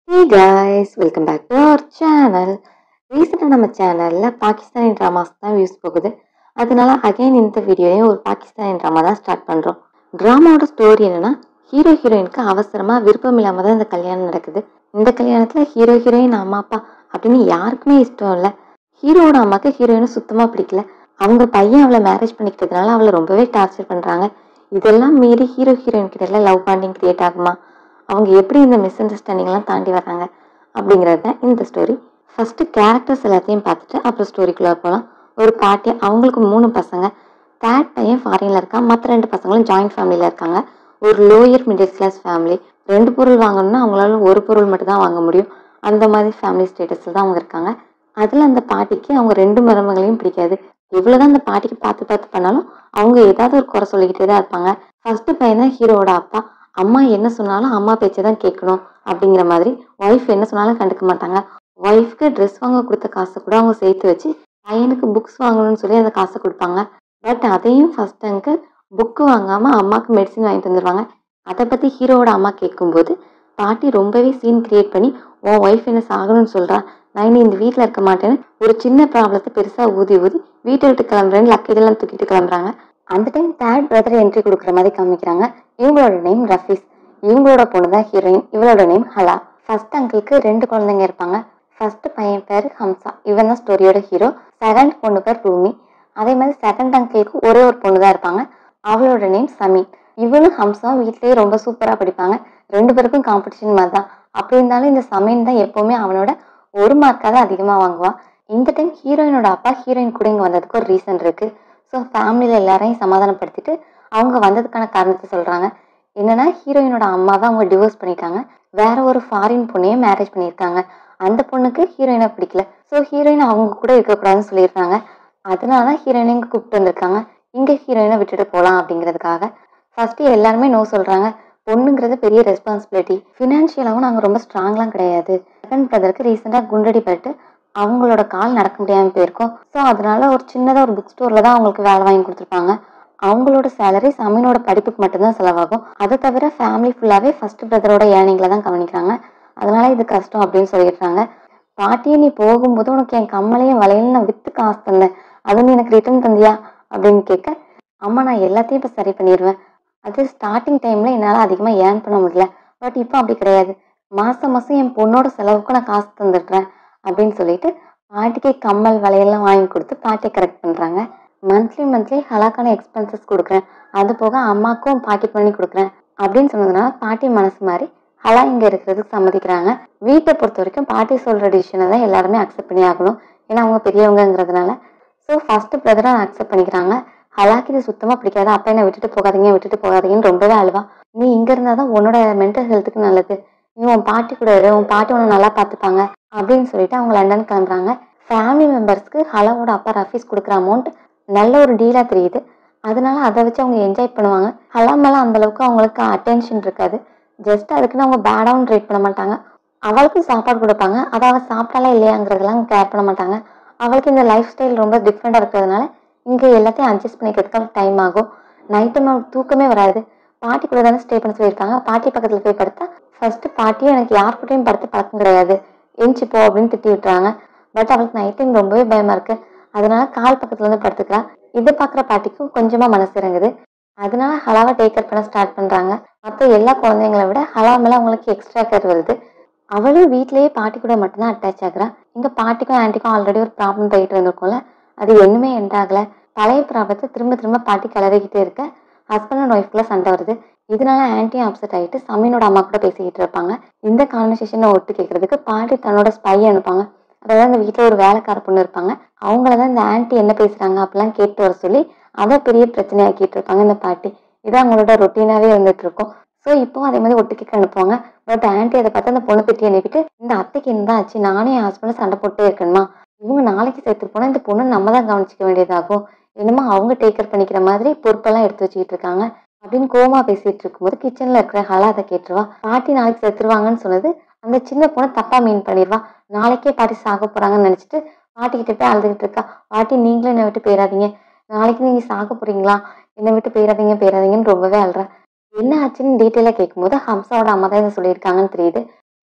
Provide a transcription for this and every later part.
hey guys welcome back to our channel ரீசெண்டாக நம்ம சேனலில் பாகிஸ்தானி ட்ராமாஸ் தான் வியூஸ் போகுது அதனால அகைன் இந்த வீடியோலையும் ஒரு பாகிஸ்தானி ட்ராமா தான் ஸ்டார்ட் பண்ணுறோம் ட்ராமாவோட ஸ்டோரி என்னன்னா ஹீரோ ஹீரோயினுக்கு அவசரமாக விருப்பம் இல்லாமல் தான் இந்த கல்யாணம் நடக்குது இந்த கல்யாணத்தில் ஹீரோ ஹீரோயின் அம்மா அப்பா அப்படின்னு யாருக்குமே இஷ்டம் இல்லை ஹீரோவோட அம்மாவுக்கு ஹீரோயினை சுத்தமாக பிடிக்கல அவங்க பையன் அவளை மேரேஜ் பண்ணிக்கிறதுனால அவளை ரொம்பவே டார்ச்சர் பண்ணுறாங்க இதெல்லாம் மீறி ஹீரோ ஹீரோயின் கிட்ட எல்லாம் லவ் பாண்டிங் கிரியேட் ஆகுமா அவங்க எப்படி இந்த மிஸ் அண்டர்ஸ்டாண்டிங்லாம் தாண்டி வர்றாங்க அப்படிங்கிறது தான் இந்த ஸ்டோரி ஃபஸ்ட்டு கேரக்டர்ஸ் எல்லாத்தையும் பார்த்துட்டு அப்புறம் ஸ்டோரிக்குள்ளே போகலாம் ஒரு பாட்டி அவங்களுக்கு மூணு பசங்க தேர்ட் பையன் ஃபாரினில் இருக்கான் மற்ற ரெண்டு பசங்களும் ஜாயிண்ட் ஃபேமிலியில் இருக்காங்க ஒரு லோயர் மிடில் கிளாஸ் ஃபேமிலி ரெண்டு பொருள் வாங்கணும்னா அவங்களால ஒரு பொருள் மட்டும் தான் வாங்க முடியும் அந்த மாதிரி ஃபேமிலி ஸ்டேட்டஸில் தான் அவங்க இருக்காங்க அதில் அந்த பாட்டிக்கு அவங்க ரெண்டு மருமகளையும் பிடிக்காது எவ்வளோதான் அந்த பாட்டிக்கு பார்த்து பார்த்து பண்ணாலும் அவங்க ஏதாவது ஒரு குறை சொல்லிக்கிட்டே தான் இருப்பாங்க ஃபர்ஸ்ட் பையன் தான் ஹீரோவோட அப்பா அம்மா என்ன சொன்னாலும் அம்மா பேச்சை தான் கேட்கணும் அப்படிங்கிற மாதிரி ஒய்ஃப் என்ன சொன்னாலும் கண்டுக்க மாட்டாங்க ஒய்ஃப்க்கு ட்ரெஸ் வாங்க கொடுத்த காசை கூட அவங்க சேர்த்து வச்சு பையனுக்கு புக்ஸ் வாங்கணும்னு சொல்லி அந்த காசை கொடுப்பாங்க பட் அதையும் ஃபர்ஸ்ட் அங்கிள் புக்கு வாங்காமல் அம்மாவுக்கு மெடிசின் வாங்கிட்டு வந்துடுவாங்க அதை பற்றி ஹீரோவோட அம்மா கேட்கும்போது பாட்டி ரொம்பவே சீன் கிரியேட் பண்ணி உன் ஒய்ஃப் என்ன சாகணும்னு சொல்கிறா நான் இனி இந்த வீட்டில் இருக்க மாட்டேன்னு ஒரு சின்ன ப்ராப்ளத்தை பெருசாக ஊதி ஊதி வீட்டை விட்டு கிளம்புறேன்னு லக்கேஜெல்லாம் தூக்கிட்டு கிளம்புறாங்க அந்த டைம் தேர்ட் பிரதர் என்ட்ரி கொடுக்குற மாதிரி காமிக்கிறாங்க இவங்களோட நேம் ரஃபீஸ் இவங்களோட பொண்ணு தான் ஹீரோயின் இவளோட நேம் ஹலா ஃபர்ஸ்ட் அங்கிளுக்கு ரெண்டு குழந்தைங்க இருப்பாங்க ஃபர்ஸ்ட் பையன் பேர் ஹம்சா இவன் தான் ஸ்டோரியோட ஹீரோ செகண்ட் பொண்ணு பேர் ரூமி அதே மாதிரி செகண்ட் அங்கிளுக்கு ஒரே ஒரு பொண்ணு தான் இருப்பாங்க அவளோட நேம் சமி இவளும் ஹம்சாவும் வீட்லயே ரொம்ப சூப்பராக படிப்பாங்க ரெண்டு பேருக்கும் காம்படிஷன் மாதிரி தான் அப்படி இருந்தாலும் இந்த சமீன் தான் எப்பவுமே அவனோட ஒரு மார்க்காக அதிகமாக வாங்குவான் இந்த டைம் ஹீரோயினோட அப்பா ஹீரோயின் கூட இங்கே வந்ததுக்கு ஒரு ரீசன் இருக்கு ஸோ ஃபேமிலியில் எல்லாரையும் சமாதானப்படுத்திட்டு அவங்க வந்ததுக்கான காரணத்தை சொல்கிறாங்க என்னன்னா ஹீரோயினோட அம்மாவை அவங்க டிவோர்ஸ் பண்ணிட்டாங்க வேற ஒரு ஃபாரின் பொண்ணையே மேரேஜ் பண்ணியிருக்காங்க அந்த பொண்ணுக்கு ஹீரோயினை பிடிக்கல ஸோ ஹீரோயின் அவங்க கூட இருக்கக்கூடாதுன்னு சொல்லியிருக்காங்க அதனால தான் ஹீரோயினை இங்கே கூப்பிட்டு வந்திருக்காங்க இங்கே ஹீரோயினை விட்டுட்டு போகலாம் அப்படிங்கிறதுக்காக ஃபர்ஸ்ட்டு எல்லாருமே நோ சொல்கிறாங்க பொண்ணுங்கிறது பெரிய ரெஸ்பான்சிபிலிட்டி ஃபினான்ஷியலாகவும் நாங்கள் ரொம்ப ஸ்ட்ராங்லாம் கிடையாது செகண்ட் பிரதருக்கு ரீசெண்டாக குண்டடி பட்டு அவங்களோட கால் நடக்க முடியாமல் போயிருக்கும் ஸோ அதனால ஒரு சின்னதாக ஒரு புக் ஸ்டோரில் தான் அவங்களுக்கு வேலை வாங்கி கொடுத்துருப்பாங்க அவங்களோட சேலரி சமீனோட படிப்புக்கு மட்டும்தான் செலவாகும் அதை தவிர ஃபேமிலி ஃபுல்லாகவே ஃபர்ஸ்ட் பிரதரோட ஏர்னிங்கில் தான் கவனிக்கிறாங்க அதனால இது கஷ்டம் அப்படின்னு சொல்லிடுறாங்க பாட்டியை நீ போகும்போது உனக்கு என் கம்மலையும் வளையலும் நான் வித்து காசு தந்தேன் அது நீ எனக்கு ரிட்டர்ன் தந்தியா அப்படின்னு கேட்க அம்மா நான் எல்லாத்தையும் இப்போ சரி பண்ணிடுவேன் அது ஸ்டார்டிங் டைமில் என்னால் அதிகமாக ஏர்ன் பண்ண முடியல பட் இப்போ அப்படி கிடையாது மாதம் மாதம் என் பொண்ணோட செலவுக்கு நான் காசு தந்துடுறேன் அப்படின்னு சொல்லிட்டு பாட்டிக்கு கம்மல் வளையல்லாம் வாங்கி கொடுத்து பாட்டியை கரெக்ட் பண்ணுறாங்க மந்த்லி மந்த்லி ஹலாக்கான எக்ஸ்பென்சஸ் கொடுக்குறேன் அது போக அம்மாக்கும் பாக்கெட் பண்ணி கொடுக்குறேன் அப்படின்னு சொன்னதுனால பாட்டி மனசு மாதிரி ஹலா இங்கே இருக்கிறதுக்கு சம்மதிக்கிறாங்க வீட்டை பொறுத்த வரைக்கும் பாட்டி சொல்கிற டிசிஷனை தான் எல்லாருமே அக்செப்ட் பண்ணி ஆகணும் ஏன்னா அவங்க பெரியவங்கங்கிறதுனால ஸோ ஃபர்ஸ்ட் பிரதரை அக்செப்ட் பண்ணிக்கிறாங்க ஹலாக்கு இது சுத்தமாக பிடிக்காது அப்பா என்ன விட்டுட்டு போகாதீங்க விட்டுட்டு போகாதீங்கன்னு ரொம்பவே அழுவா நீ இங்கே இருந்தால் தான் உன்னோட மென்டல் ஹெல்த்துக்கு நல்லது நீ உன் பாட்டி கூட இரு உன் பாட்டி உன்னை நல்லா பார்த்துப்பாங்க அப்படின்னு சொல்லிட்டு அவங்க லண்டன் கிளம்புறாங்க ஃபேமிலி மெம்பர்ஸ்க்கு ஹலாவோட அப்பா ரஃபீஸ் கொடுக்குற அமௌண்ட் நல்ல ஒரு டீலாக தெரியுது அதனால அதை வச்சு அவங்க என்ஜாய் பண்ணுவாங்க ஹலா மேலே அந்த அளவுக்கு அவங்களுக்கு அட்டென்ஷன் இருக்காது ஜஸ்ட் அதுக்குன்னு அவங்க பேடாகவும் ட்ரீட் பண்ண மாட்டாங்க அவளுக்கும் சாப்பாடு கொடுப்பாங்க அதை அவள் சாப்பிட்டாலா இல்லையாங்கிறதெல்லாம் கேர் பண்ண மாட்டாங்க அவளுக்கு இந்த லைஃப் ஸ்டைல் ரொம்ப டிஃப்ரெண்டாக இருக்கிறதுனால இங்கே எல்லாத்தையும் அட்ஜஸ்ட் பண்ணிக்கிறதுக்கு அவளுக்கு டைம் ஆகும் நைட் டைம் அவளுக்கு தூக்கமே வராது பாட்டி கூட தானே ஸ்டே பண்ண சொல்லியிருக்காங்க பாட்டி பக்கத்தில் போய் படுத்தா ஃபர்ஸ்ட் பாட்டியும் எனக்கு யார் கூடயும் படுத்து பழக்கம் கிடையாது எஞ்சி போ அப்படின்னு திட்டி விட்டுறாங்க பட் அவளுக்கு நைட் டைம் ரொம்பவே பயமா இருக்கு அதனால கால் பக்கத்துல இருந்து படுத்துக்கிறா இதை பார்க்குற பாட்டிக்கும் கொஞ்சமா மனசு இறங்குது அதனால ஹலாவை டேக் கேர் பண்ண ஸ்டார்ட் பண்றாங்க மற்ற எல்லா குழந்தைங்களை விட ஹலா மேல அவங்களுக்கு எக்ஸ்ட்ரா கேர் வருது அவளும் வீட்லயே பாட்டி கூட மட்டும்தான் அட்டாச் ஆகுறா இங்க பாட்டிக்கும் ஆன்ட்டிக்கும் ஆல்ரெடி ஒரு ப்ராப்ளம் போயிட்டு இருந்திருக்கும்ல அது ஒண்ணுமே எண்ட் ஆகல பழைய ப்ராப்ளத்தை திரும்ப திரும்ப பாட்டி கிளறிக்கிட்டே இருக்க ஹஸ்பண்ட் அண்ட் ஒய்ஃப்குள்ள சண்டை வருது இதனால ஆன்ட்டியும் அப்செட் ஆகிட்டு சமீனோட அம்மா கூட பேசிக்கிட்டு இருப்பாங்க இந்த கான்வர்சேஷனை ஒட்டு கேட்கறதுக்கு பாட்டி தன்னோட ஸ்பை அனுப்பாங்க அதாவது அந்த வீட்டில் ஒரு வேலைக்கார பொண்ணு இருப்பாங்க அவங்கள தான் இந்த ஆன்ட்டி என்ன பேசுறாங்க அப்படிலாம் கேட்டு வர சொல்லி அதை பெரிய பிரச்சனையாக்கிட்டு இருப்பாங்க இந்த பாட்டி இது அவங்களோட ரொட்டீனாவே வந்துட்டு இருக்கும் ஸோ இப்போ அதே மாதிரி ஒட்டு கேட்க அனுப்புவாங்க பட் ஆன்ட்டி அதை பார்த்து அந்த பொண்ணு பெட்டி அனுப்பிட்டு இந்த அத்தைக்கு என்ன ஆச்சு நானே என் ஹஸ்பண்ட் சண்டை போட்டே இருக்கணுமா இவங்க நாளைக்கு சேர்த்து போனால் இந்த பொண்ணு நம்ம தான் கவனிச்சிக்க வேண்டியதாகும் என்னமோ அவங்க டேக்கர் பண்ணிக்கிற மாதிரி பொறுப்பெல்லாம் எடுத்து வச்சுக்கிட்டு இருக்காங்க அப்படின்னு கோமா பேசிட்டு இருக்கும்போது கிச்சன்ல இருக்கிற ஹலா அதை கேட்டுருவா பாட்டி நாளைக்கு செத்துருவாங்கன்னு சொன்னது அந்த சின்ன பொண்ணு தப்பா மீன் பண்ணிடுவா நாளைக்கே பாட்டி சாக போறாங்கன்னு நினைச்சிட்டு பாட்டி கிட்ட போய் அழுதுகிட்டு இருக்கா பாட்டி நீங்களும் என்னை விட்டு போயிடாதீங்க நாளைக்கு நீங்க சாக போறீங்களா என்னை விட்டு போயிடாதீங்க போயிடாதீங்கன்னு ரொம்பவே அழுறேன் என்ன ஆச்சுன்னு டீட்டெயிலாக கேட்கும்போது ஹம்சாவோட அம்மா தான் இதை சொல்லியிருக்காங்கன்னு தெரியுது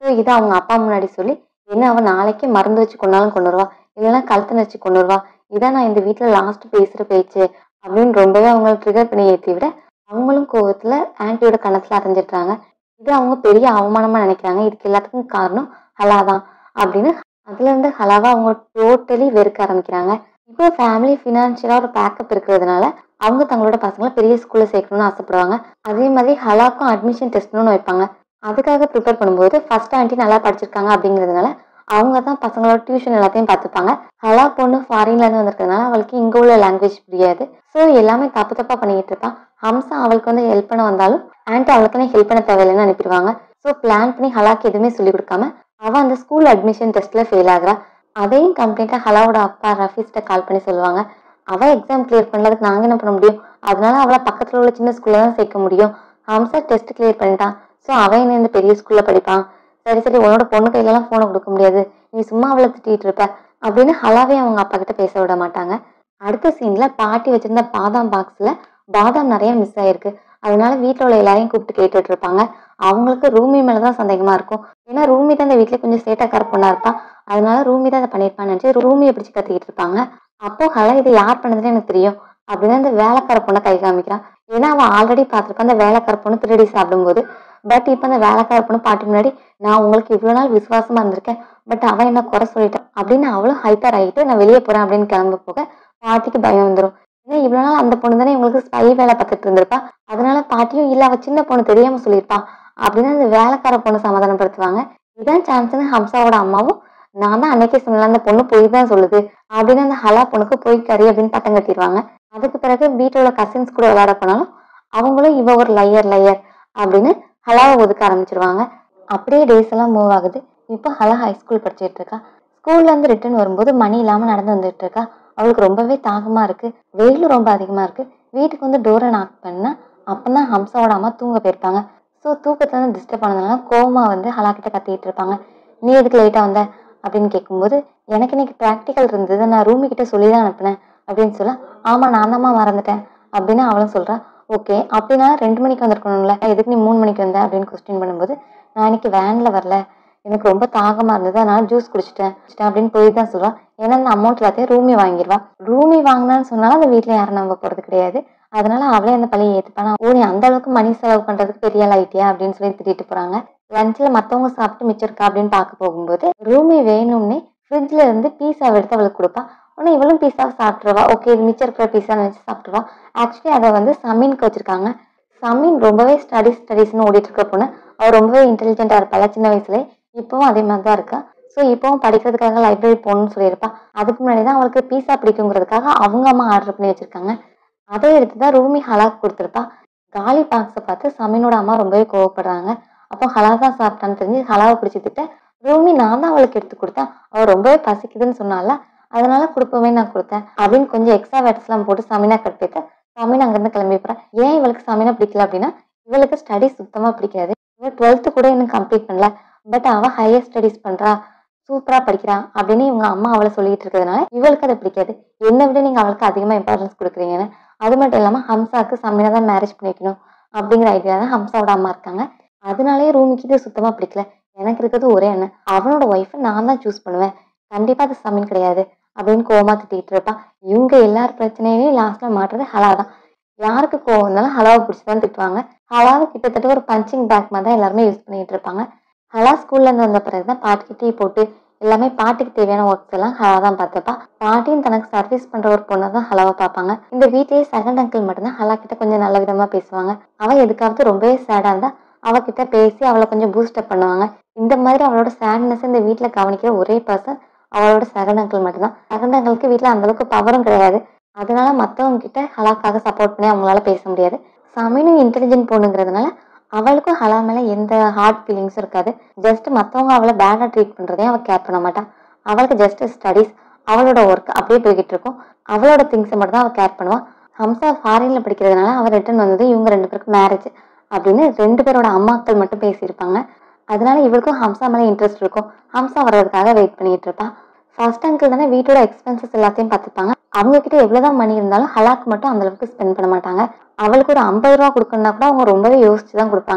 ஸோ இதை அவங்க அப்பா முன்னாடி சொல்லி என்ன அவன் நாளைக்கு மருந்து வச்சு கொண்டாலும் கொண்டு வருவா இல்லைன்னா கழுத்து வச்சு கொண்டு வருவா இதான் நான் இந்த வீட்டில் லாஸ்ட் பேசுகிற பேச்சு அப்படின்னு ரொம்பவே அவங்கள ட்ரிகர் பண்ணி ஏற்றி விட அவங்களும் கோவத்தில் ஆன்ட்டியோட கணத்தில் அரைஞ்சிட்றாங்க இது அவங்க பெரிய அவமானமாக நினைக்கிறாங்க இதுக்கு எல்லாத்துக்கும் காரணம் ஹலா தான் அப்படின்னு அதுலேருந்து ஹலாவை அவங்க டோட்டலி வெறுக்க ஆரம்பிக்கிறாங்க இப்போ ஃபேமிலி ஃபினான்ஷியலாக ஒரு பேக்கப் இருக்கிறதுனால அவங்க தங்களோட பசங்களை பெரிய ஸ்கூலில் சேர்க்கணும்னு ஆசைப்படுவாங்க அதே மாதிரி ஹலாக்கும் அட்மிஷன் டெஸ்ட்னு வைப்பாங்க அதுக்காக ப்ரிப்பேர் பண்ணும்போது ஃபர்ஸ்ட் ஆண்டி நல்லா படிச்சிருக்காங்க அப்படிங்கிறதுனால அவங்க தான் பசங்களோட டியூஷன் எல்லாத்தையும் பார்த்துப்பாங்க ஹலா பொண்ணு ஃபாரின்லேருந்து வந்திருக்கிறதுனால அவளுக்கு இங்கே உள்ள லாங்குவேஜ் புரியாது ஸோ எல்லாமே தப்பு தப்பாக பண்ணிக்கிட்டு இருப்பான் ஹம்சா அவளுக்கு வந்து ஹெல்ப் பண்ண வந்தாலும் ஆன்ட்டி அவளுக்குலாம் ஹெல்ப் பண்ண தேவையில்லைன்னு அனுப்பிடுவாங்க ஸோ பிளான் பண்ணி ஹலாக்கு எதுவுமே சொல்லி கொடுக்காம அவள் அந்த ஸ்கூல் அட்மிஷன் டெஸ்ட்டில் ஃபெயில் ஆகுறா அதையும் கம்ப்ளீட்டாக ஹலாவோட அப்பா ரஃபீஸ்கிட்ட கால் பண்ணி சொல்லுவாங்க அவள் எக்ஸாம் கிளியர் பண்ணதுக்கு நாங்கள் என்ன பண்ண முடியும் அதனால அவளை பக்கத்தில் உள்ள சின்ன ஸ்கூலில் தான் சேர்க்க முடியும் ஹம்சா டெஸ்ட் கிளியர் பண்ணிட்டான் ஸோ அவன் என்ன இந்த பெரிய ஸ்கூலில் படிப்பான் சரி சரி உன்னோட பொண்ணு கையிலலாம் ஃபோனை கொடுக்க முடியாது நீ சும்மா அவளை திட்டிகிட்டு இருப்ப அப்படின்னு ஹலாவே அவங்க அப்பா கிட்ட பேச விட மாட்டாங்க அடுத்த சீன்ல பாட்டி வச்சிருந்த பாதாம் பாக்ஸ்ல பாதாம் நிறைய மிஸ் ஆயிருக்கு அதனால வீட்டில் உள்ள எல்லாரையும் கூப்பிட்டு கேட்டுட்டு இருப்பாங்க அவங்களுக்கு ரூமி மேல தான் சந்தேகமா இருக்கும் ஏன்னா ரூமி தான் இந்த வீட்டில் கொஞ்சம் சேட்டாக்கார பொண்ணா இருப்பா அதனால ரூமி தான் அதை பண்ணியிருப்பான்னு நினச்சி ரூமியை பிடிச்சி கத்திக்கிட்டு இருப்பாங்க அப்போ ஹலா இது யார் பண்ணதுன்னு எனக்கு தெரியும் அப்படின்னு அந்த வேலைக்கார பொண்ணை கை காமிக்கிறான் ஏன்னா அவன் ஆல்ரெடி பார்த்துருப்பான் அந்த வேலைக்கார பொண்ணு திருடி சாப்பிடும்போது பட் இப்போ அந்த வேலைக்கார பொண்ணு பாட்டி முன்னாடி நான் உங்களுக்கு இவ்வளோ நாள் விசுவாசமா இருந்திருக்கேன் பட் அவன் என்ன குறை சொல்லிட்டான் அப்படின்னு அவளும் ஹைப்பர் ஆகிட்டு நான் வெளியே போறேன் அப்படின்னு கிளம்ப போக பாட்டிக்கு பயம் வந்துடும் ஏன்னா இவ்வளோ நாள் அந்த பொண்ணு தானே இவங்களுக்கு ஸ்பை வேலை பார்த்துட்டு இருந்திருப்பா அதனால பாட்டியும் இல்லை அவ சின்ன பொண்ணு தெரியாம சொல்லியிருப்பா அப்படின்னு அந்த வேலைக்கார பொண்ணு சமாதானப்படுத்துவாங்க இதான் சான்ஸ்னு ஹம்சாவோட அம்மாவும் நான் தான் அன்னைக்கே சொன்னல அந்த பொண்ணு பொய் தான் சொல்லுது அப்படின்னு அந்த ஹலா பொண்ணுக்கு பொய் கறி அப்படின்னு பட்டம் கட்டிடுவாங்க அதுக்கு பிறகு வீட்டில் உள்ள கசின்ஸ் கூட விளையாட போனாலும் அவங்களும் இவ ஒரு லையர் லையர் அப்படின்னு ஹலாவை ஒதுக்க ஆரம்பிச்சிருவாங்க அப்படியே டேஸ் எல்லாம் மூவ் ஆகுது இப்போ ஹலா ஹை ஸ்கூல் படிச்சுட்டு இருக்கா ஸ்கூல்ல இருந்து ரிட்டர்ன் வரும்போது மணி இல்லாம நடந்து வந்துட்டு இருக்கா அவளுக்கு ரொம்பவே தாகமா இருக்கு வெயிலும் ரொம்ப அதிகமா இருக்கு வீட்டுக்கு வந்து டோரை நாக் பண்ணா அப்பதான் ஹம்சாவோட அம்மா தூங்க போயிருப்பாங்க ஸோ தூக்கத்துல இருந்து டிஸ்டர்ப் பண்ணதுனால கோமா வந்து ஹலா கிட்ட கத்திட்டு இருப்பாங்க நீ எதுக்கு லேட்டா வந்த அப்படின்னு கேட்கும்போது எனக்கு இன்னைக்கு ப்ராக்டிக்கல் இருந்தது நான் ரூமி கிட்ட சொல்லி தான் அனுப்பினேன் அப்படின்னு சொல்ல ஆமா நான் தாம்மா மறந்துட்டேன் அப்படின்னு அவளும் சொல்றா ஓகே அப்படின்னா ரெண்டு மணிக்கு வந்திருக்கணும்ல எதுக்கு நீ மூணு மணிக்கு வந்த அப்படின்னு கொஸ்டின் பண்ணும்போது நான் இன்னைக்கு வேன்ல வரல எனக்கு ரொம்ப தாகமா இருந்தது அதனால ஜூஸ் குடிச்சிட்டேன் குடிச்சிட்டேன் அப்படின்னு போய் தான் சொல்லுவான் ஏன்னா அந்த அமௌண்ட் எல்லாத்தையும் ரூமி வாங்கிடுவா ரூமி வாங்கினான்னு சொன்னாலும் அந்த வீட்டில் யாரும் நம்ப போறது கிடையாது அதனால அவளே அந்த பழைய ஏத்துப்பானா ஓ நீ அந்த அளவுக்கு மணி செலவு பண்றதுக்கு பெரிய ஆள் ஆயிட்டியா அப்படின்னு சொல்லி திட்டிட்டு போறாங்க லஞ்சில் மற்றவங்க சாப்பிட்டு மிச்சம் இருக்கா அப்படின்னு பார்க்க போகும்போது ரூமி வேணும்னே ஃப்ரிட்ஜ்ல இருந்து பீஸாவை எடுத்து அவளுக்கு கொடுப்பா உடனே இவளும் பீஸாவை சாப்பிட்ருவா ஓகே இது மிச்சம் இருக்கிற பீஸா நினச்சி சாப்பிட்ருவா ஆக்சுவலி அதை வந்து சமீனுக்கு வச்சிருக்காங்க சமீன் ரொம்பவே ஸ்டடிஸ் ஸ்டடிஸ்னு ஓடிட்டு இருக்க பொண்ணு அவள் ரொம்பவே இன்டெலிஜென்ட்டாக இருப்பாள் சின்ன வயசுல இப்போவும் அதே மாதிரி தான் இருக்கா ஸோ இப்போவும் படிக்கிறதுக்காக லைப்ரரி போகணும்னு சொல்லியிருப்பா அதுக்கு முன்னாடி தான் அவளுக்கு பீஸா பிடிக்குங்கிறதுக்காக அவங்க அம்மா ஆர்டர் பண்ணி வச்சிருக்காங்க அதை எடுத்து தான் ரூமி ஹலாக் கொடுத்துருப்பா காலி பாக்ஸை பார்த்து சமீனோட அம்மா ரொம்பவே கோவப்படுறாங்க அப்போ ஹலா தான் சாப்பிட்டான்னு தெரிஞ்சு ஹலாவை பிடிச்சிட்டு ரூமி நான் தான் அவளுக்கு எடுத்து கொடுத்தேன் அவள் ரொம்பவே பசிக்குதுன்னு சொன்னால அதனால கொடுப்பவே நான் கொடுத்தேன் அப்படின்னு கொஞ்சம் எக்ஸ்ட்ரா வேட்ஸ்லாம் போட்டு சமீனா கற்பித்தேன் சமீன் அங்கேருந்து கிளம்பி போறா ஏன் இவளுக்கு சமீனா பிடிக்கல அப்படின்னா இவளுக்கு ஸ்டடி சுத்தமாக பிடிக்காது இவள் டுவெல்த்து கூட இன்னும் கம்ப்ளீட் பண்ணல பட் அவள் ஹையர் ஸ்டடீஸ் பண்றா சூப்பரா படிக்கிறா அப்படின்னு இவங்க அம்மா அவளை சொல்லிட்டு இருக்கிறதுனால இவளுக்கு அது பிடிக்காது என்னை விட நீங்க அவளுக்கு அதிகமா இம்பார்ட்டன்ஸ் கொடுக்குறீங்கன்னு அது மட்டும் இல்லாம ஹம்சாக்கு சமீனா தான் மேரேஜ் பண்ணிக்கணும் அப்படிங்கிற ஐடியா தான் ஹம்சாவோட அம்மா இருக்காங்க அதனாலேயே ரூமிக்கு இது சுத்தமா பிடிக்கல எனக்கு இருக்கிறது ஒரே அண்ணன் அவனோட ஒய்ஃபை நான் தான் சூஸ் பண்ணுவேன் கண்டிப்பா அது சமீன் கிடையாது அப்படின்னு கோவமா திட்டிட்டு இருப்பான் இவங்க எல்லார் பிரச்சனையிலையும் லாஸ்ட்ல மாட்டுறது ஹலா தான் யாருக்கு கோவம் வந்தாலும் ஹலாவை பிடிச்சி தான் திட்டுவாங்க ஹலாவை கிட்டத்தட்ட ஒரு பஞ்சிங் பேக் மாதிரி தான் எல்லாருமே யூஸ் பண்ணிட்டு இருப்பாங்க ஹலா ஸ்கூல்ல இருந்து வந்த பிறகு தான் பாட்டிக்கு டீ போட்டு எல்லாமே பாட்டிக்கு தேவையான ஒர்க்ஸ் எல்லாம் ஹலா தான் பார்த்துப்பா பாட்டியும் தனக்கு சர்வீஸ் பண்ற ஒரு பொண்ணை தான் ஹலாவை பார்ப்பாங்க இந்த வீட்லயே செகண்ட் அங்கிள் மட்டும்தான் ஹலா கிட்ட கொஞ்சம் நல்ல விதமா பேசுவாங்க அவ எதுக்காவது ரொம்பவே சேடா இருந்தா அவகிட்ட பேசி அவளை கொஞ்சம் பூஸ்டப் பண்ணுவாங்க இந்த மாதிரி அவளோட சேட்னஸ் இந்த வீட்ல கவனிக்கிற ஒரே பர்சன் அவளோட செகண்ட் அங்கிள் மட்டும்தான் செகண்ட் அங்கிளுக்கு வீட்ல அந்த அளவுக்கு பவரும் கிடையாது அதனால மத்தவங்க கிட்ட ஹலாக்காக சப்போர்ட் பண்ணி அவங்களால பேச முடியாது சமீனும் இன்டெலிஜென்ட் பொண்ணுங்கிறதுனால அவளுக்கும் ஹலா மேல எந்த ஹார்ட் ஃபீலிங்ஸும் இருக்காது ஜஸ்ட் மத்தவங்க அவளை பேடா ட்ரீட் பண்றதையும் அவள் கேர் பண்ண மாட்டான் அவளுக்கு ஜஸ்ட் ஸ்டடீஸ் அவளோட ஒர்க் அப்படியே போய்கிட்டு இருக்கும் அவளோட திங்ஸை மட்டும் தான் அவள் கேர் பண்ணுவான் ஹம்சா ஃபாரின்ல படிக்கிறதுனால அவள் ரிட்டர்ன் வந்தது இவங்க ரெண்டு பேருக்கும் மேரேஜ் அப்படின்னு ரெண்டு பேரோட அம்மாக்கள் மட்டும் பேசியிருப்பாங்க அதனால இவளுக்கும் ஹம்சா மேலே இன்ட்ரெஸ்ட் இருக்கும் ஹம்சா வர்றதுக்காக வெயிட் பண்ணிட்டு இருப்பான் ஃபர்ஸ்ட் அங்கிள் தானே வீட்டோட எக்ஸ்பென்சஸ் எல்லாத்தையும் பார்த்துப்பாங்க அவங்க கிட்ட எவ்வளவுதான் மணி இருந்தாலும் ஹலாக்கு மட்டும் அந்த அளவுக்கு ஸ்பெண்ட் பண்ண மாட்டாங்க அவளுக்கு ஒரு ஐம்பது ரூபா கொடுக்கணும்னா கூட அவங்க ரொம்பவே யோசிச்சு தான் கொடுப்பாங்க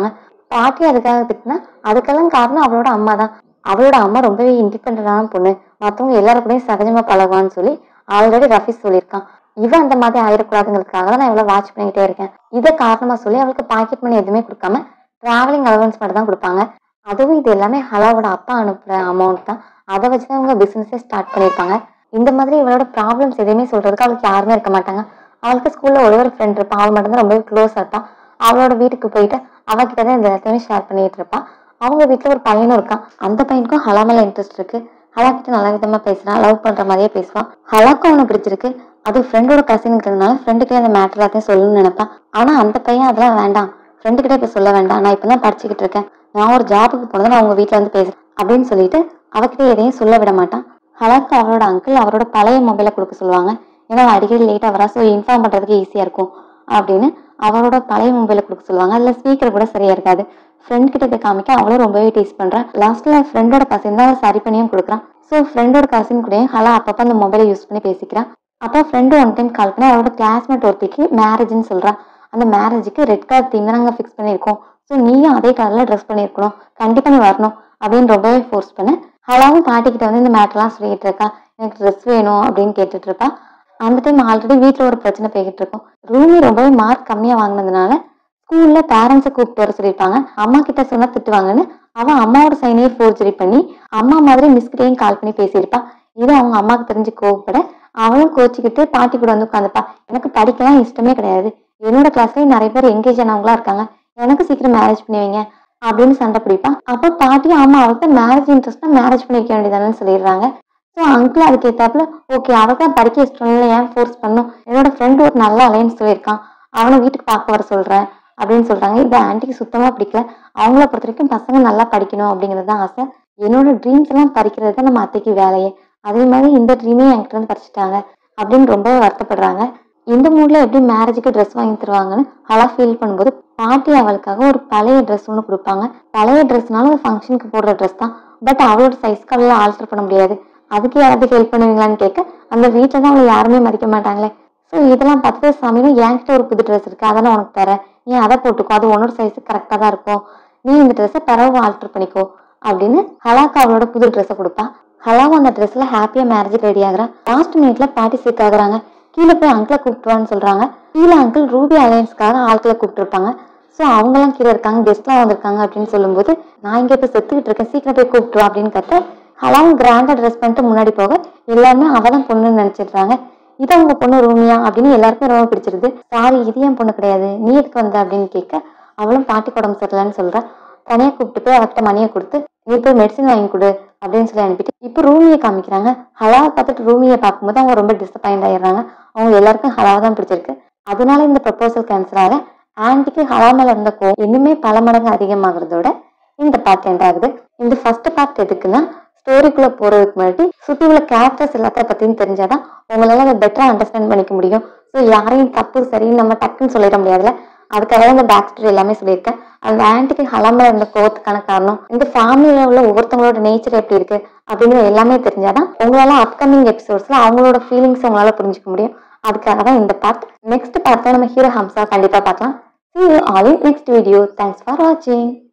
பாட்டி அதுக்காக திட்டினா அதுக்கெல்லாம் காரணம் அவளோட அம்மா தான் அவளோட அம்மா ரொம்பவே இண்டிபெண்டான பொண்ணு மற்றவங்க எல்லாரும் கூடயும் சகஜமா பழகுவான்னு சொல்லி ஆல்ரெடி ரஃபீஸ் சொல்லியிருக்கான் இவன் அந்த மாதிரி ஆயிடக்கூடாதுங்கிறதுக்காக தான் நான் இவ்வளவு வாட்ச் பண்ணிக்கிட்டே இருக்கேன் இதை காரணமா சொல்லி அவளுக்கு பாக்கெட் மணி எதுவுமே கொடுக்காம டிராவலிங் அலவன்ஸ் மட்டும் தான் கொடுப்பாங்க அதுவும் இது எல்லாமே ஹலாவோட அப்பா அனுப்புற அமௌண்ட் தான் அதை வச்சு தான் இவங்க பிசினஸே ஸ்டார்ட் பண்ணியிருப்பாங்க இந்த மாதிரி இவளோட ப்ராப்ளம்ஸ் எதுவுமே சொல்றதுக்கு அவளுக்கு யாருமே இருக்க மாட்டாங்க அவளுக்கு ஸ்கூல்ல ஒரே ஒரு ஃப்ரெண்ட் இருப்பான் அவள் மட்டும் தான் ரொம்பவே க்ளோஸ் இருப்பான் அவளோட வீட்டுக்கு போயிட்டு அவகிட்ட தான் இந்த எல்லாத்தையுமே ஷேர் பண்ணிட்டு இருப்பான் அவங்க வீட்டுல ஒரு பையனும் இருக்கான் அந்த பையனுக்கும் ஹலா மேல இன்ட்ரெஸ்ட் இருக்கு ஹலா கிட்ட நல்ல விதமா பேசுறான் லவ் பண்ற மாதிரியே பேசுவான் ஹலாக்கும் அவனுக்கு பிடிச்சிருக்கு அது ஃப்ரெண்டோட கசின்ங்கிறதுனால ஃப்ரெண்டுக்கே அந்த மேட்டர் எல்லாத்தையும் சொல்லணும்னு நினைப்பான் ஆனா அந்த பையன் அதெல்லாம் வேண்டாம் ஃப்ரெண்டு கிட்ட இப்ப சொல்ல வேண்டாம் நான் இப்பதான் படிச்சுக்கிட்டு இருக்கேன் நான் ஒரு ஜாபுக்கு போனது நான் உங்க வீட்ல வந்து பேசுறேன் அப்படின்னு சொல்லிட்டு அவகிட்ட எதையும் சொல்ல விட மாட்டான் ஹலாக்கு அவரோட அங்கிள் அவரோட பழைய மொபைலை கொடுக்க சொல்லுவாங்க ஏன்னா அவன் அடிக்கடி லேட்டாக வரா ஸோ இன்ஃபார்ம் பண்ணுறதுக்கு ஈஸியாக இருக்கும் அப்படின்னு அவரோட பழைய மொபைலை கொடுக்க சொல்லுவாங்க அதில் ஸ்பீக்கர் கூட சரியா இருக்காது ஃப்ரெண்ட் கிட்ட போய் காமிக்க அவளும் ரொம்பவே டீஸ் பண்றான் லாஸ்ட்ல ஃப்ரெண்டோட கசின் தான் சரி பண்ணியும் கொடுக்குறான் ஸோ ஃப்ரெண்டோட கசின் கூடயும் ஹலா அப்பப்போ அந்த மொபைலை யூஸ் பண்ணி பேசிக்கிறான் அப்போ ஃப்ரெண்டு ஒன் டைம் கால் பண்ணி அவரோட கிளாஸ்மேட் ஒருத்திக்கு மேரேஜ்னு சொல்றான் அந்த மேரேஜுக்கு ரெட் கலர் தீம் தான் நாங்கள் ஃபிக்ஸ் பண்ணியிருக்கோம் ஸோ நீயும் அதே கலர்ல ட்ரெஸ் பண்ணியிருக்கணும் கண்டிப்பா நீ வரணும் அப்படின்னு ரொம்பவே ஃபோர்ஸ் பண்ண ஹலாவும் பாட்டிக்கிட்ட வந்து இந்த மேட்டர்லாம் சொல்லிட்டு இருக்கா எனக்கு ட்ரெஸ் வேணும் அப்படின்னு கேட்டுட்டு இருப்பா அந்த டைம் ஆல்ரெடி வீட்டில் ஒரு பிரச்சனை போய்கிட்டு இருக்கும் ரூமி ரொம்பவே மார்க் கம்மியாக வாங்கினதுனால ஸ்கூல்ல பேரண்ட்ஸை கூப்பிட்டு வர சொல்லியிருப்பாங்க அம்மா கிட்ட சொன்னா திட்டுவாங்கன்னு அவன் அம்மாவோட சைனையே ஃபோர்ஜரி பண்ணி அம்மா மாதிரி மிஸ்கிட்டையும் கால் பண்ணி பேசியிருப்பா இது அவங்க அம்மாவுக்கு தெரிஞ்சு கோவப்பட அவளும் கோச்சிக்கிட்டு பாட்டி கூட வந்து உட்காந்துப்பா எனக்கு படிக்கலாம் இஷ்டமே கிடையாது என்னோட கிளாஸ்லயும் நிறைய பேர் எங்கேஜ் ஆனவங்களா இருக்காங்க எனக்கு சீக்கிரம் மேரேஜ் பண்ணி வைங்க அப்படின்னு சண்டை பிடிப்பா அப்போ பாட்டி ஆமா அவளுக்கு மேரேஜ் இன்ட்ரெஸ்ட்னா மேரேஜ் பண்ணி வைக்க வேண்டியதானு சொல்லிடுறாங்க ஸோ அங்கிள் அதுக்கு ஏத்தாப்புல ஓகே அவளுக்கு தான் படிக்க இஷ்டம் இல்லை ஏன் ஃபோர்ஸ் பண்ணும் என்னோட ஃப்ரெண்ட் ஒரு நல்ல அலையன்ஸ் சொல்லியிருக்கான் அவனை வீட்டுக்கு பார்க்க வர சொல்றேன் அப்படின்னு சொல்றாங்க இது ஆன்ட்டிக்கு சுத்தமா பிடிக்கல அவங்கள பொறுத்த வரைக்கும் பசங்க நல்லா படிக்கணும் அப்படிங்கிறது தான் ஆசை என்னோட ட்ரீம்ஸ் எல்லாம் பறிக்கிறது தான் நம்ம அத்தைக்கு வேலையே அதே மாதிரி இந்த ட்ரீமையும் என்கிட்ட இருந்து பறிச்சிட்டாங்க அப்படின்னு ரொம்பவே வருத்தப்படுறாங்க இந்த மூட்ல எப்படி மேரேஜுக்கு ட்ரெஸ் வாங்கி தருவாங்கன்னு ஹலா ஃபீல் பண்ணும்போது பாட்டி அவளுக்காக ஒரு பழைய ட்ரெஸ் ஒன்று கொடுப்பாங்க பழைய ட்ரெஸ்னாலும் ஒரு ஃபங்க்ஷனுக்கு போடுற ட்ரெஸ் தான் பட் அவளோட சைஸ்க்கு அவளால் ஆல்டர் பண்ண முடியாது அதுக்கு யாராவது ஹெல்ப் பண்ணுவீங்களான்னு கேட்க அந்த வீட்டில் தான் அவளை யாருமே மதிக்க மாட்டாங்களே ஸோ இதெல்லாம் பார்த்துட்டு சாமியும் என்கிட்ட ஒரு புது ட்ரெஸ் இருக்கு அதை நான் உனக்கு தரேன் நீ அதை போட்டுக்கோ அது உன்னோட சைஸு கரெக்டாக தான் இருக்கும் நீ இந்த ட்ரெஸ்ஸை பிறகு ஆல்டர் பண்ணிக்கோ அப்படின்னு ஹலாக்கு அவளோட புது ட்ரெஸ்ஸை கொடுப்பா ஹலாவும் அந்த ட்ரெஸ்ல ஹாப்பியா மேரேஜ் ரெடி ஆகுறா லாஸ்ட் மினிட்ல பாட்டி சிக் ஆகுறாங்க கீழே போய் அங்கிளை கூப்பிட்டுவான்னு சொல்றாங்க கீழே அங்கிள் ரூபி அலையன்ஸ்க்காக ஆட்களை கூப்பிட்டுருப்பாங்க ஸோ அவங்களாம் கீழே இருக்காங்க கெஸ்ட்லாம் வந்திருக்காங்க அப்படின்னு சொல்லும்போது நான் இங்கே இப்போ செத்துக்கிட்டு இருக்கேன் சீக்கிரம் போய் கூப்பிட்டு வா அப்படின்னு கத்த ஹலாவும் கிராண்டா ட்ரெஸ் பண்ணிட்டு முன்னாடி போக எல்லாருமே அவ தான் பொண்ணுன்னு நினைச்சிடுறாங்க இது அவங்க பொண்ணு ரூமியா அப்படின்னு எல்லாருக்கும் ரொம்ப பிடிச்சிருது சாரி இது என் பொண்ணு கிடையாது நீ எதுக்கு வந்த அப்படின்னு கேட்க அவளும் பாட்டி உடம்பு சரியில்லைன்னு சொல்றா தனியா கூப்பிட்டு போய் அவர்கிட்ட மணியை கொடுத்து நீ போய் மெடிசன் வாங்கி கொடு அப்படின்னு சொல்லி அனுப்பிட்டு இப்போ ரூமியை காமிக்கிறாங்க ஹலாவை பார்த்துட்டு ரூமியை பார்க்கும்போது அவங்க ரொம்ப டிசப்பாயிண்ட் ஆயிடுறாங்க அவங்க எல்லாருக்கும் ஹலாவை தான் பிடிச்சிருக்கு அதனால இந்த ப்ரப்போசல் கேன்சல் ஆக ஆன்ட்டிக்கு ஹலா மேல இருந்த கோவம் இன்னுமே பல மடங்கு அதிகமாகிறதோட இந்த பார்ட் எண்ட் ஆகுது இந்த ஃபர்ஸ்ட் பார்ட் எதுக்குன்னா ஸ்டோரிக்குள்ள போறதுக்கு முன்னாடி சுத்தி உள்ள கேரக்டர்ஸ் எல்லாத்த பத்தியும் தெரிஞ்சாதான் உங்களால அதை பெட்டரா அண்டர்ஸ்டாண்ட் பண்ணிக்க முடியும் ஸோ யாரையும் தப்பு சரின்னு நம்ம டக்குன்னு சொல்லிட முடியாதுல்ல அதுக்காக தான் இந்த பேக் ஸ்டோரி எல்லாமே சொல்லியிருக்கேன் அந்த ஆன்ட்டிக்கு ஹலாமல இருந்த கோவத்துக்கான காரணம் இந்த ஃபேமிலியில உள்ள ஒவ்வொருத்தவங்களோட நேச்சர் எப்படி இருக்கு அப்படிங்கிறது எல்லாமே தெரிஞ்சாதான் உங்களால அப்கமிங் எபிசோட்ஸ்ல அவங்களோட ஃபீலிங்ஸ் உங்களால புரிஞ்சுக்க முடியும் அதுக்காக தான் இந்த பார்ட் நெக்ஸ்ட் பார்ட்ல நம்ம ஹீரோ ஹம்சா கண்டிப்பா பார்க்கலாம் see you all in next video thanks for watching